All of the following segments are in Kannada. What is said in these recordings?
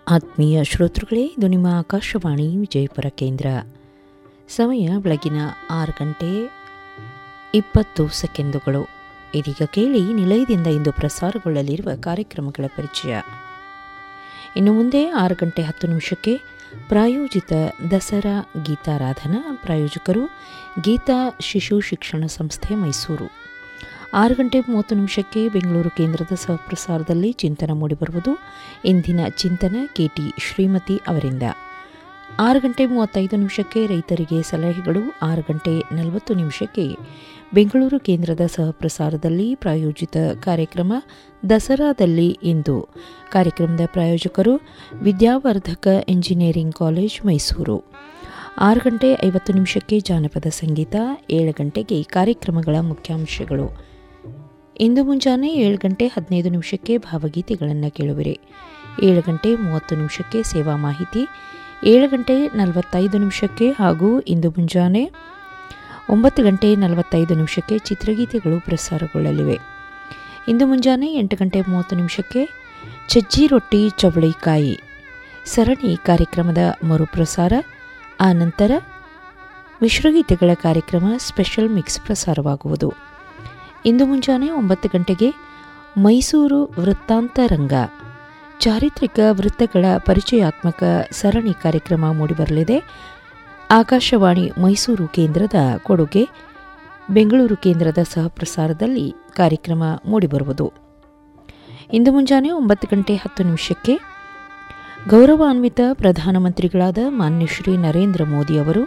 ಆತ್ಮೀಯ ಶ್ರೋತೃಗಳೇ ಇದು ನಿಮ್ಮ ಆಕಾಶವಾಣಿ ವಿಜಯಪುರ ಕೇಂದ್ರ ಸಮಯ ಬೆಳಗಿನ ಆರು ಗಂಟೆ ಇಪ್ಪತ್ತು ಸೆಕೆಂಡುಗಳು ಇದೀಗ ಕೇಳಿ ನಿಲಯದಿಂದ ಇಂದು ಪ್ರಸಾರಗೊಳ್ಳಲಿರುವ ಕಾರ್ಯಕ್ರಮಗಳ ಪರಿಚಯ ಇನ್ನು ಮುಂದೆ ಆರು ಗಂಟೆ ಹತ್ತು ನಿಮಿಷಕ್ಕೆ ಪ್ರಾಯೋಜಿತ ದಸರಾ ಗೀತಾರಾಧನಾ ಪ್ರಾಯೋಜಕರು ಗೀತಾ ಶಿಶು ಶಿಕ್ಷಣ ಸಂಸ್ಥೆ ಮೈಸೂರು ಆರು ಗಂಟೆ ಮೂವತ್ತು ನಿಮಿಷಕ್ಕೆ ಬೆಂಗಳೂರು ಕೇಂದ್ರದ ಸಹಪ್ರಸಾರದಲ್ಲಿ ಚಿಂತನ ಮೂಡಿಬರುವುದು ಇಂದಿನ ಚಿಂತನ ಕೆಟಿ ಶ್ರೀಮತಿ ಅವರಿಂದ ಆರು ಗಂಟೆ ಮೂವತ್ತೈದು ನಿಮಿಷಕ್ಕೆ ರೈತರಿಗೆ ಸಲಹೆಗಳು ಆರು ಗಂಟೆ ನಲವತ್ತು ನಿಮಿಷಕ್ಕೆ ಬೆಂಗಳೂರು ಕೇಂದ್ರದ ಸಹಪ್ರಸಾರದಲ್ಲಿ ಪ್ರಾಯೋಜಿತ ಕಾರ್ಯಕ್ರಮ ದಸರಾದಲ್ಲಿ ಇಂದು ಕಾರ್ಯಕ್ರಮದ ಪ್ರಾಯೋಜಕರು ವಿದ್ಯಾವರ್ಧಕ ಇಂಜಿನಿಯರಿಂಗ್ ಕಾಲೇಜ್ ಮೈಸೂರು ಆರು ಗಂಟೆ ಐವತ್ತು ನಿಮಿಷಕ್ಕೆ ಜಾನಪದ ಸಂಗೀತ ಏಳು ಗಂಟೆಗೆ ಕಾರ್ಯಕ್ರಮಗಳ ಮುಖ್ಯಾಂಶಗಳು ಇಂದು ಮುಂಜಾನೆ ಏಳು ಗಂಟೆ ಹದಿನೈದು ನಿಮಿಷಕ್ಕೆ ಭಾವಗೀತೆಗಳನ್ನು ಕೇಳುವಿರಿ ಏಳು ಗಂಟೆ ಮೂವತ್ತು ನಿಮಿಷಕ್ಕೆ ಸೇವಾ ಮಾಹಿತಿ ಏಳು ಗಂಟೆ ನಲವತ್ತೈದು ನಿಮಿಷಕ್ಕೆ ಹಾಗೂ ಇಂದು ಮುಂಜಾನೆ ಒಂಬತ್ತು ಗಂಟೆ ನಲವತ್ತೈದು ನಿಮಿಷಕ್ಕೆ ಚಿತ್ರಗೀತೆಗಳು ಪ್ರಸಾರಗೊಳ್ಳಲಿವೆ ಇಂದು ಮುಂಜಾನೆ ಎಂಟು ಗಂಟೆ ಮೂವತ್ತು ನಿಮಿಷಕ್ಕೆ ಚಜ್ಜಿ ರೊಟ್ಟಿ ಚವಳಿಕಾಯಿ ಸರಣಿ ಕಾರ್ಯಕ್ರಮದ ಮರುಪ್ರಸಾರ ಆ ನಂತರ ಮಿಶ್ರಗೀತೆಗಳ ಕಾರ್ಯಕ್ರಮ ಸ್ಪೆಷಲ್ ಮಿಕ್ಸ್ ಪ್ರಸಾರವಾಗುವುದು ಇಂದು ಮುಂಜಾನೆ ಒಂಬತ್ತು ಗಂಟೆಗೆ ಮೈಸೂರು ವೃತ್ತಾಂತರಂಗ ಚಾರಿತ್ರಿಕ ವೃತ್ತಗಳ ಪರಿಚಯಾತ್ಮಕ ಸರಣಿ ಕಾರ್ಯಕ್ರಮ ಮೂಡಿಬರಲಿದೆ ಆಕಾಶವಾಣಿ ಮೈಸೂರು ಕೇಂದ್ರದ ಕೊಡುಗೆ ಬೆಂಗಳೂರು ಕೇಂದ್ರದ ಸಹಪ್ರಸಾರದಲ್ಲಿ ಕಾರ್ಯಕ್ರಮ ಮೂಡಿಬರುವುದು ಇಂದು ಮುಂಜಾನೆ ಒಂಬತ್ತು ಗಂಟೆ ಹತ್ತು ನಿಮಿಷಕ್ಕೆ ಗೌರವಾನ್ವಿತ ಪ್ರಧಾನಮಂತ್ರಿಗಳಾದ ಮಾನ್ಯ ಶ್ರೀ ನರೇಂದ್ರ ಮೋದಿ ಅವರು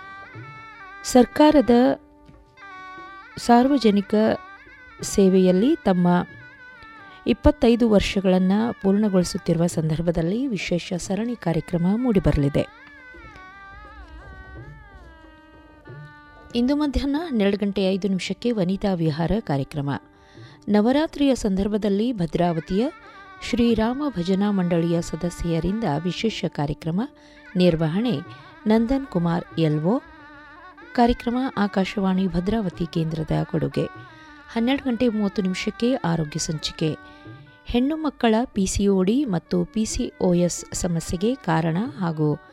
ಸರ್ಕಾರದ ಸಾರ್ವಜನಿಕ ಸೇವೆಯಲ್ಲಿ ತಮ್ಮ ಇಪ್ಪತ್ತೈದು ವರ್ಷಗಳನ್ನು ಪೂರ್ಣಗೊಳಿಸುತ್ತಿರುವ ಸಂದರ್ಭದಲ್ಲಿ ವಿಶೇಷ ಸರಣಿ ಕಾರ್ಯಕ್ರಮ ಮೂಡಿಬರಲಿದೆ ಇಂದು ಮಧ್ಯಾಹ್ನ ಹನ್ನೆರಡು ಗಂಟೆ ಐದು ನಿಮಿಷಕ್ಕೆ ವನಿತಾ ವಿಹಾರ ಕಾರ್ಯಕ್ರಮ ನವರಾತ್ರಿಯ ಸಂದರ್ಭದಲ್ಲಿ ಭದ್ರಾವತಿಯ ಶ್ರೀರಾಮ ಭಜನಾ ಮಂಡಳಿಯ ಸದಸ್ಯರಿಂದ ವಿಶೇಷ ಕಾರ್ಯಕ್ರಮ ನಿರ್ವಹಣೆ ನಂದನ್ ಕುಮಾರ್ ಎಲ್ವೋ ಕಾರ್ಯಕ್ರಮ ಆಕಾಶವಾಣಿ ಭದ್ರಾವತಿ ಕೇಂದ್ರದ ಕೊಡುಗೆ ಹನ್ನೆರಡು ಗಂಟೆ ಮೂವತ್ತು ನಿಮಿಷಕ್ಕೆ ಆರೋಗ್ಯ ಸಂಚಿಕೆ ಹೆಣ್ಣು ಮಕ್ಕಳ ಪಿಸಿಒಡಿ ಮತ್ತು ಪಿಸಿಒಎಸ್ ಸಮಸ್ಯೆಗೆ ಕಾರಣ ಹಾಗೂ